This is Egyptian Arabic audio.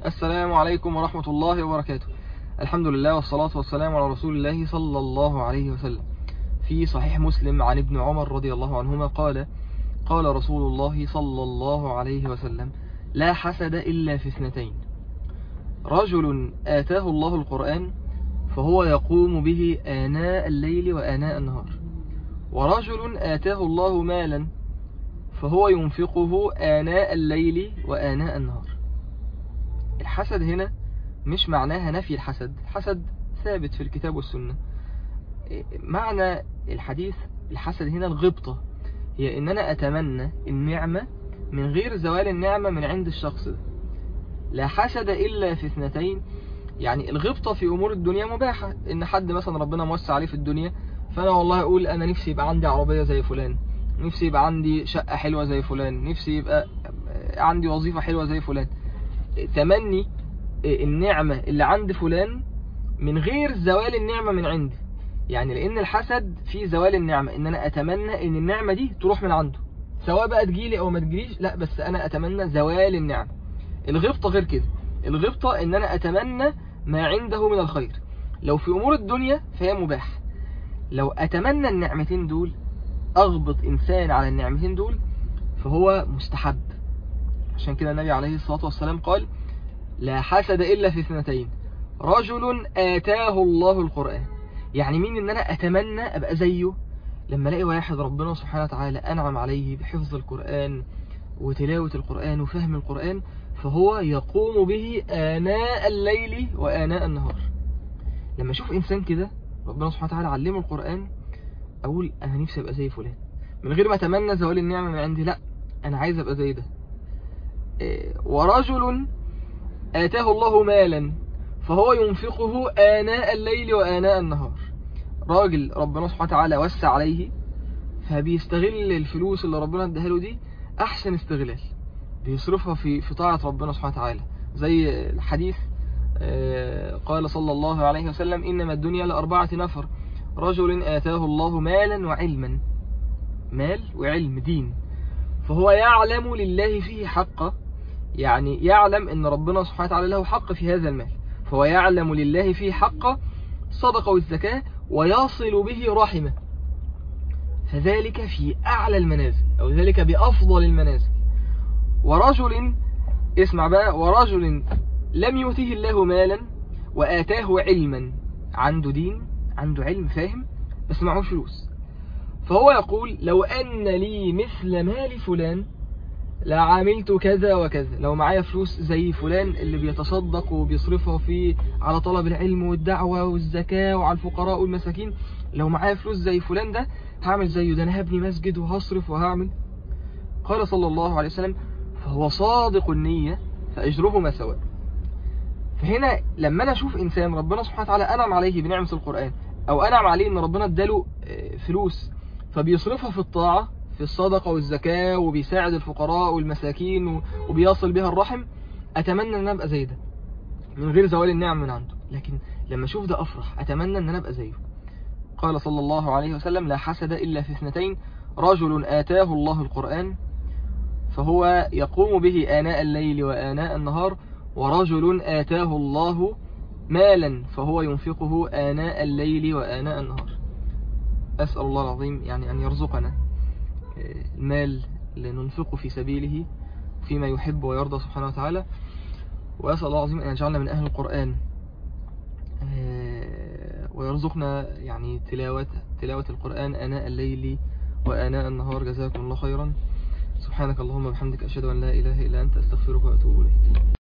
السلام عليكم ورحمة الله وبركاته الحمد لله والصلاة والسلام على رسول الله صلى الله عليه وسلم في صحيح مسلم عن ابن عمر رضي الله عنهما قال قال رسول الله صلى الله عليه وسلم لا حسد إلا في اثنتين رجل آتاه الله القرآن فهو يقوم به آناء الليل وآناء النهار ورجل آتاه الله مالا فهو ينفقه آناء الليل وآناء النهار الحسد هنا مش معناها نفي الحسد الحسد ثابت في الكتاب والسنة معنى الحديث الحسد هنا الغبطة هي ان انا اتمنى النعمة من غير زوال النعمة من عند الشخص ده لا حسد الا في اثنتين يعني الغبطة في امور الدنيا مباحة ان حد مثلا ربنا موسع عليه في الدنيا فانا والله اقول انا نفسي يبقى عندي عربية زي فلان نفسي يبقى عندي شقة حلوة زي فلان نفسي يبقى عندي وظيفة حلوة زي فلان تمني النعمة اللي عند فلان من غير زوال النعمة من عندي يعني لان الحسد في زوال النعمة ان انا اتمنى ان النعمة دي تروح من عنده سواء بقى تجيلي او ما تجيليش لا بس انا اتمنى زوال النعمة الغبطة غير كده الغبطة ان انا اتمنى ما عنده من الخير لو في امور الدنيا فهي مباح لو اتمنى النعمتين دول اغبط انسان على النعمتين دول فهو مستحب عشان كده النبي عليه الصلاة والسلام قال لا حسد الا في اثنتين رجل آتاه الله القرآن يعني مين ان انا اتمنى ابقى زيه لما الاقي واحد ربنا سبحانه وتعالى انعم عليه بحفظ القرآن وتلاوة القرآن وفهم القرآن فهو يقوم به آناء الليل وآناء النهار لما اشوف انسان كده ربنا سبحانه وتعالى علمه القرآن اقول انا نفسي ابقى زي فلان من غير ما اتمنى زوال النعمة من عندي لا انا عايز ابقى زي ده ورجل آتاه الله مالا فهو ينفقه آناء الليل وآناء النهار راجل ربنا سبحانه وتعالى وسع عليه فبيستغل الفلوس اللي ربنا اداها له دي احسن استغلال بيصرفها في في طاعة ربنا سبحانه وتعالى زي الحديث قال صلى الله عليه وسلم إنما الدنيا لأربعة نفر رجل آتاه الله مالا وعلما مال وعلم دين فهو يعلم لله فيه حقه يعني يعلم ان ربنا سبحانه وتعالى له حق في هذا المال فهو يعلم لله فيه حقه الصدقة والزكاة ويصل به رحمه فذلك في أعلى المنازل أو ذلك بأفضل المنازل ورجل اسمع بقى ورجل لم يؤته الله مالا وآتاه علما عنده دين عنده علم فاهم بس معهوش فلوس فهو يقول لو أن لي مثل مال فلان لعملت كذا وكذا لو معايا فلوس زي فلان اللي بيتصدق وبيصرفها في على طلب العلم والدعوة والزكاة وعلى الفقراء والمساكين لو معايا فلوس زي فلان ده هعمل زيه ده انا هبني مسجد وهصرف وهعمل قال صلى الله عليه وسلم فهو صادق النية فأجرهما سواء فهنا لما انا اشوف انسان ربنا سبحانه وتعالى انعم عليه بنعمة القرآن او انعم عليه ان ربنا اداله فلوس فبيصرفها في الطاعة في الصدقة والزكاة وبيساعد الفقراء والمساكين وبيصل بها الرحم أتمنى أن أبقى زي ده من غير زوال النعم من عنده لكن لما أشوف ده أفرح أتمنى أن أنا أبقى زيه قال صلى الله عليه وسلم لا حسد إلا في اثنتين رجل آتاه الله القرآن فهو يقوم به آناء الليل وآناء النهار ورجل آتاه الله مالا فهو ينفقه آناء الليل وآناء النهار أسأل الله العظيم يعني أن يرزقنا المال لننفقه في سبيله فيما يحب ويرضى سبحانه وتعالى وأسأل الله العظيم أن يجعلنا من أهل القرآن ويرزقنا يعني تلاوة تلاوة القرآن آناء الليل وآناء النهار جزاكم الله خيرا سبحانك اللهم وبحمدك أشهد أن لا إله إلا أنت أستغفرك وأتوب إليك